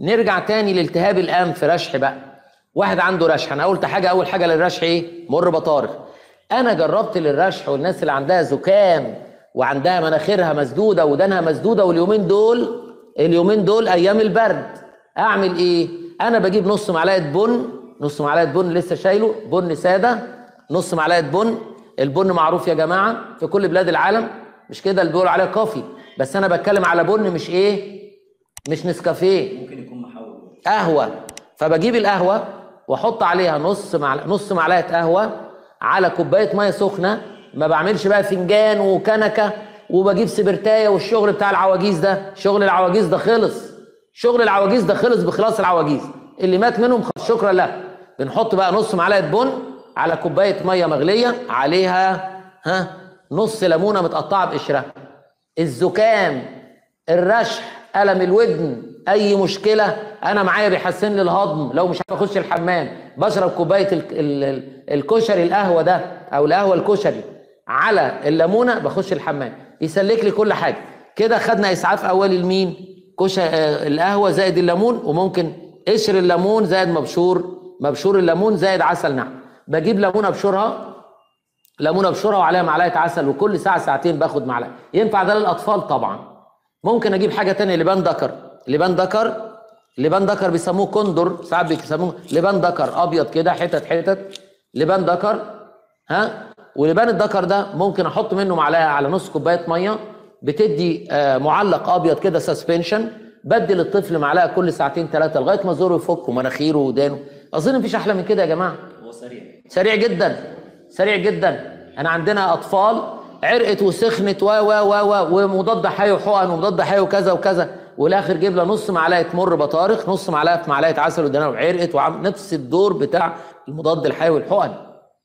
نرجع تاني لالتهاب الانف رشح بقى واحد عنده رشح انا قلت حاجه اول حاجه للرشح ايه مر بطارخ انا جربت للرشح والناس اللي عندها زكام وعندها مناخيرها مسدوده ودانها مسدوده واليومين دول اليومين دول ايام البرد اعمل ايه انا بجيب نص معلقه بن نص معلقه بن لسه شايله بن ساده نص معلقه بن البن معروف يا جماعه في كل بلاد العالم مش كده اللي بيقولوا عليه كافي بس انا بتكلم على بن مش ايه مش نسكافيه ممكن يكون محول قهوه فبجيب القهوه واحط عليها نص معلقه نص معلقه قهوه على كوبايه ميه سخنه ما بعملش بقى فنجان وكنكه وبجيب سبرتايه والشغل بتاع العواجيز ده شغل العواجيز ده خلص شغل العواجيز ده خلص بخلاص العواجيز اللي مات منهم خلاص شكرا له بنحط بقى نص معلقه بن على كوبايه ميه مغليه عليها ها نص ليمونه متقطعه بقشرها الزكام الرشح الم الودن اي مشكله انا معايا بيحسن لي الهضم لو مش عارف اخش الحمام بشرب كوبايه ال- ال- ال- الكشري القهوه ده او القهوه الكشري على الليمونه بخش الحمام يسلك لي كل حاجه كده خدنا اسعاف اولي لمين كشري آه القهوه زائد الليمون وممكن قشر الليمون زائد مبشور مبشور الليمون زائد عسل نحل بجيب ليمونه ابشرها ليمونه ابشرها وعليها معلقه عسل وكل ساعه ساعتين باخد معلقه ينفع ده للاطفال طبعا ممكن اجيب حاجه تانية لبان دكر لبان دكر لبان دكر بيسموه كندر ساعات بيسموه لبان دكر ابيض كده حتت حتت لبان دكر ها ولبان الدكر ده ممكن احط منه معلقه على نص كوبايه ميه بتدي آه، معلق ابيض كده سسبنشن بدي للطفل معلقه كل ساعتين ثلاثه لغايه ما زوره يفك ومناخيره ودانه اظن مفيش احلى من كده يا جماعه هو سريع سريع جدا سريع جدا انا عندنا اطفال عرقت وسخنت و و و و ومضاد حيوي وحقن ومضاد حيوي وكذا وكذا والاخر جيب لها نص معلقه مر بطارخ نص معلقه في معلقه عسل ودنا وعرقت وعم نفس الدور بتاع المضاد الحيوي والحقن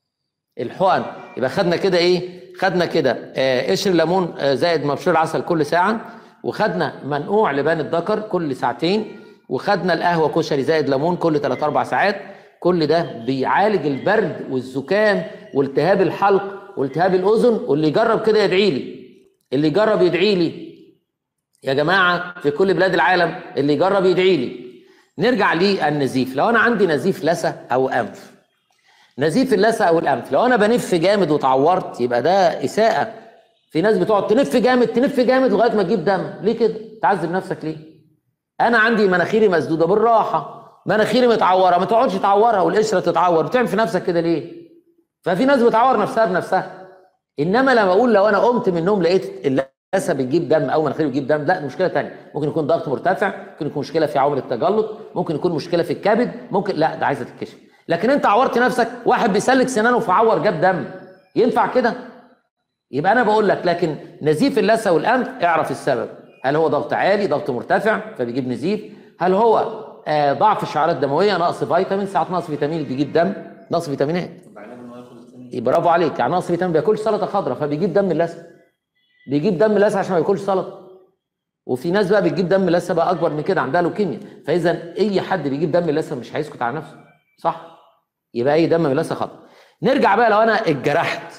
الحقن يبقى خدنا كده ايه خدنا كده آه، قشر ليمون آه، زائد مبشور عسل كل ساعه وخدنا منقوع لبان الذكر كل ساعتين وخدنا القهوه كشري زائد ليمون كل 3 4 ساعات كل ده بيعالج البرد والزكام والتهاب الحلق والتهاب الاذن واللي يجرب كده يدعي لي اللي يجرب يدعي لي يا جماعه في كل بلاد العالم اللي يجرب يدعي لي نرجع للنزيف لو انا عندي نزيف لثه او انف نزيف اللثه او الانف لو انا بنف جامد وتعورت يبقى ده اساءه في ناس بتقعد تنف جامد تنف جامد لغايه ما تجيب دم ليه كده تعذب نفسك ليه انا عندي مناخيري مسدوده بالراحه مناخيري متعوره ما تقعدش تعورها والقشره تتعور بتعمل في نفسك كده ليه ففي ناس بتعور نفسها بنفسها انما لما اقول لو انا قمت من النوم لقيت اللثه بتجيب دم او مناخيري بتجيب دم لا دي مشكله تانية ممكن يكون ضغط مرتفع ممكن يكون مشكله في عوامل التجلط ممكن يكون مشكله في الكبد ممكن لا ده عايزه تتكشف لكن انت عورت نفسك واحد بيسلك سنانه فعور جاب دم ينفع كده يبقى انا بقول لك لكن نزيف اللثه والانف اعرف السبب هل هو ضغط عالي ضغط مرتفع فبيجيب نزيف هل هو آه ضعف الشعيرات الدمويه نقص فيتامين ساعات نقص فيتامين بيجيب دم نقص فيتامينات بعلم ان هو ياخد الثاني برافو عليك يعني نقص فيتامين بياكلش سلطه خضراء فبيجيب دم اللثه بيجيب دم اللثه عشان ما ياكلش سلطه وفي ناس بقى بتجيب دم اللثه بقى اكبر من كده عندها لوكيميا فاذا اي حد بيجيب دم اللثه مش هيسكت على نفسه صح يبقى اي دم من اللثه خطر نرجع بقى لو انا اتجرحت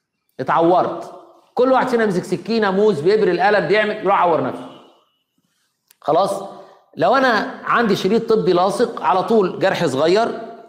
اتعورت كل واحد فينا يمسك سكينه موز بيبري القلم بيعمل يروح عور نفسه خلاص لو انا عندي شريط طبي لاصق على طول جرح صغير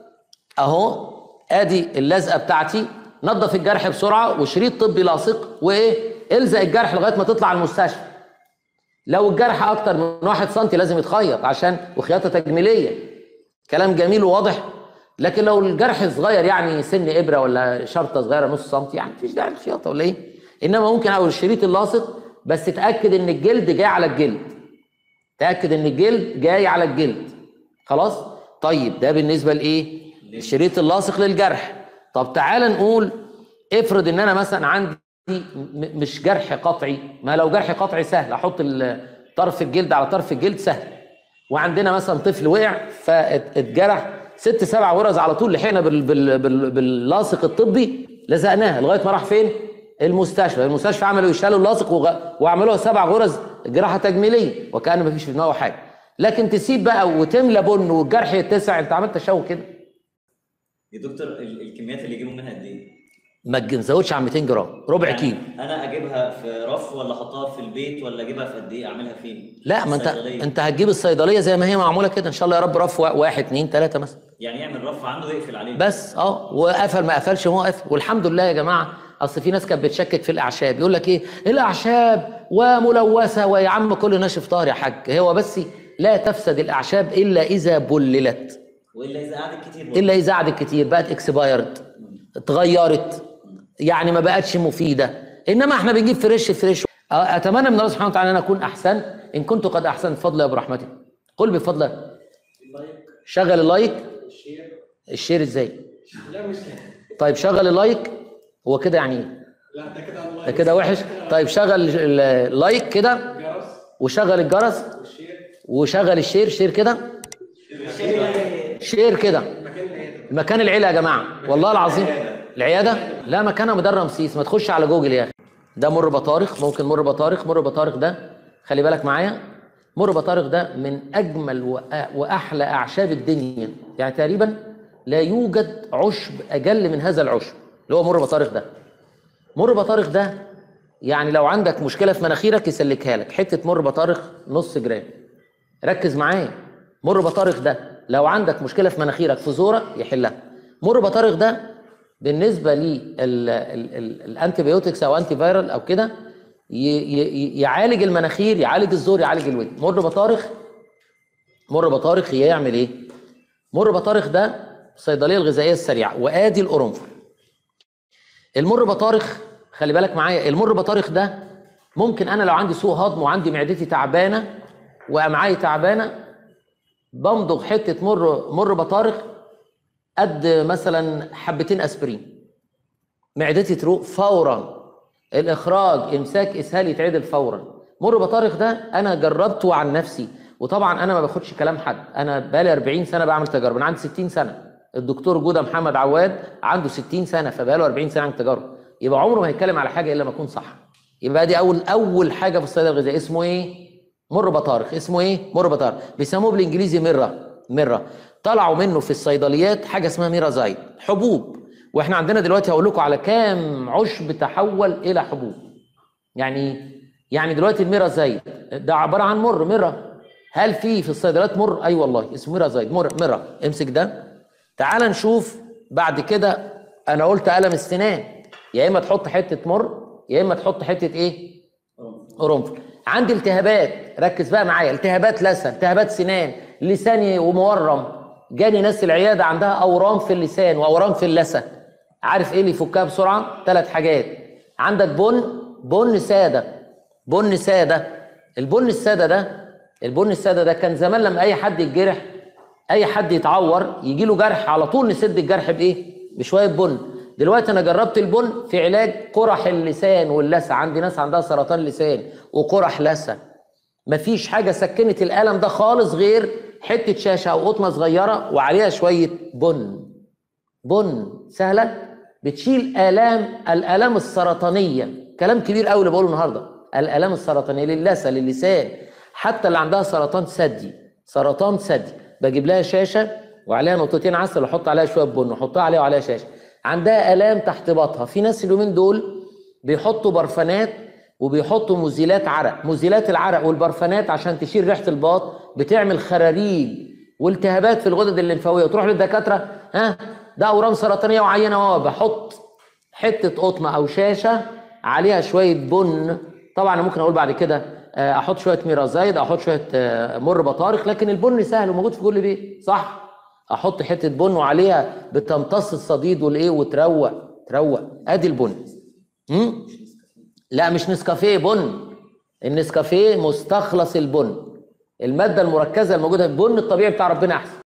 اهو ادي اللزقه بتاعتي نظف الجرح بسرعه وشريط طبي لاصق وايه الزق الجرح لغايه ما تطلع المستشفى لو الجرح اكتر من واحد سنتي لازم يتخيط عشان وخياطه تجميليه كلام جميل وواضح لكن لو الجرح صغير يعني سن ابره ولا شرطه صغيره نص سنتي يعني مفيش داعي للخياطه ولا ايه انما ممكن اول الشريط اللاصق بس تاكد ان الجلد جاي على الجلد تاكد ان الجلد جاي على الجلد خلاص طيب ده بالنسبه لايه الشريط اللاصق للجرح طب تعال نقول افرض ان انا مثلا عندي م- مش جرح قطعي ما لو جرح قطعي سهل احط ال- طرف الجلد على طرف الجلد سهل وعندنا مثلا طفل وقع فاتجرح ست سبع غرز على طول لحقنا بال بال بال باللاصق الطبي لزقناها لغايه ما راح فين؟ المستشفى، المستشفى عملوا يشالوا اللاصق وغ- وعملوها سبع غرز جراحه تجميليه وكان ما فيش في دماغه حاجه. لكن تسيب بقى وتملى بن والجرح يتسع انت عملت تشوه كده. يا دكتور ال- الكميات اللي يجيبوا منها قد ايه؟ ما تزودش عن 200 جرام ربع يعني كيلو انا اجيبها في رف ولا احطها في البيت ولا اجيبها في قد ايه اعملها فين؟ لا ما انت الصيدلية. انت هتجيب الصيدليه زي ما هي معموله كده ان شاء الله يا رب رف وا- واحد اتنين تلاته مثلا يعني يعمل رف عنده ويقفل عليه بس اه وقفل ما قفلش ما هو قفل والحمد لله يا جماعه اصل في ناس كانت بتشكك في الاعشاب يقول لك ايه الاعشاب وملوثه ويا عم كل ناشف طاهر يا حاج هو بس لا تفسد الاعشاب الا اذا بللت والا اذا قعدت كتير برضه. الا اذا قعدت كتير بقت اكسبايرد اتغيرت يعني ما بقتش مفيده انما احنا بنجيب فريش فريش اتمنى من الله سبحانه وتعالى ان انا اكون احسن ان كنت قد احسنت فضلا برحمته قل بفضله شغل اللايك الشير ازاي لا مش طيب شغل اللايك هو كده يعني ايه لا ده كده الله ده كده وحش طيب شغل ال- اللايك كده جرس وشغل الجرس والشير وشغل الشير شير كده شير كده مكان العيادة مكان العيله يا جماعه والله العظيم العياده لا مكانها ميدان رمسيس ما تخش على جوجل يا اخي ده مر بطارخ ممكن مر بطارخ مر بطارخ ده خلي بالك معايا مر بطارخ ده من اجمل وأ- واحلى اعشاب الدنيا يعني تقريبا لا يوجد عشب اجل من هذا العشب اللي هو مر بطارخ ده مر بطارخ ده يعني لو عندك مشكله في مناخيرك يسلكها لك حته مر بطارخ نص جرام ركز معايا مر بطارخ ده لو عندك مشكله في مناخيرك في زورك يحلها مر بطارخ ده بالنسبه للانتي بيوتكس او انتي فيرال او كده ي- ي- يعالج المناخير يعالج الزور يعالج الودن مر بطارخ مر بطارخ يعمل ايه مر بطارخ ده الصيدليه الغذائيه السريعه وادي القرنفل المر بطارخ خلي بالك معايا المر بطارخ ده ممكن انا لو عندي سوء هضم وعندي معدتي تعبانه وامعائي تعبانه بمضغ حته مر مر بطارخ قد مثلا حبتين اسبرين معدتي تروق فورا الاخراج امساك اسهال يتعدل فورا مر بطارخ ده انا جربته عن نفسي وطبعا انا ما باخدش كلام حد انا بقالي 40 سنه بعمل تجارب انا عندي 60 سنه الدكتور جوده محمد عواد عنده 60 سنه فبقاله 40 سنه عن تجارب يبقى عمره ما هيتكلم على حاجه الا ما يكون صح يبقى دي اول اول حاجه في الصيدله الغذائيه اسمه ايه مر بطارخ اسمه ايه مر بطارخ بيسموه بالانجليزي مره مره طلعوا منه في الصيدليات حاجه اسمها ميرازايد حبوب واحنا عندنا دلوقتي هقول لكم على كام عشب تحول الى حبوب يعني يعني دلوقتي الميرازايد ده عباره عن مر مره هل في في الصيدليات مر اي والله اسمه ميرازايد مر مره امسك ده تعال نشوف بعد كده انا قلت قلم السنان يا اما تحط حته مر يا اما تحط حته ايه قرنفل عندي التهابات ركز بقى معايا التهابات لثه التهابات سنان لساني ومورم جاني ناس العياده عندها اورام في اللسان واورام في اللثه عارف ايه اللي يفكها بسرعه ثلاث حاجات عندك بن بن ساده بن ساده البن الساده ده البن الساده ده كان زمان لما اي حد يتجرح اي حد يتعور يجي له جرح على طول نسد الجرح بايه بشويه بن دلوقتي انا جربت البن في علاج قرح اللسان واللثه عندي ناس عندها سرطان لسان وقرح لثه مفيش حاجه سكنت الالم ده خالص غير حته شاشه او قطنه صغيره وعليها شويه بن بن سهله بتشيل الام الالام السرطانيه كلام كبير قوي اللي بقوله النهارده الالام السرطانيه للثه للسان حتى اللي عندها سرطان ثدي سرطان ثدي بجيب لها شاشه وعليها نقطتين عسل واحط عليها شويه بن واحطها عليها وعليها شاشه عندها الام تحت بطها في ناس اليومين دول بيحطوا برفانات وبيحطوا مزيلات عرق مزيلات العرق والبرفانات عشان تشيل ريحه الباط بتعمل خراريج والتهابات في الغدد الليمفاويه وتروح للدكاتره ها ده اورام سرطانيه وعينه اهو بحط حته قطنه او شاشه عليها شويه بن طبعا أنا ممكن اقول بعد كده آه، احط شويه ميرازايد احط شويه آه، مر بطارخ لكن البن سهل وموجود في كل بيت صح احط حته بن وعليها بتمتص الصديد والايه وتروق تروق ادي البن مم؟ لا مش نسكافيه بن النسكافيه مستخلص البن الماده المركزه الموجوده في البن الطبيعي بتاع ربنا احسن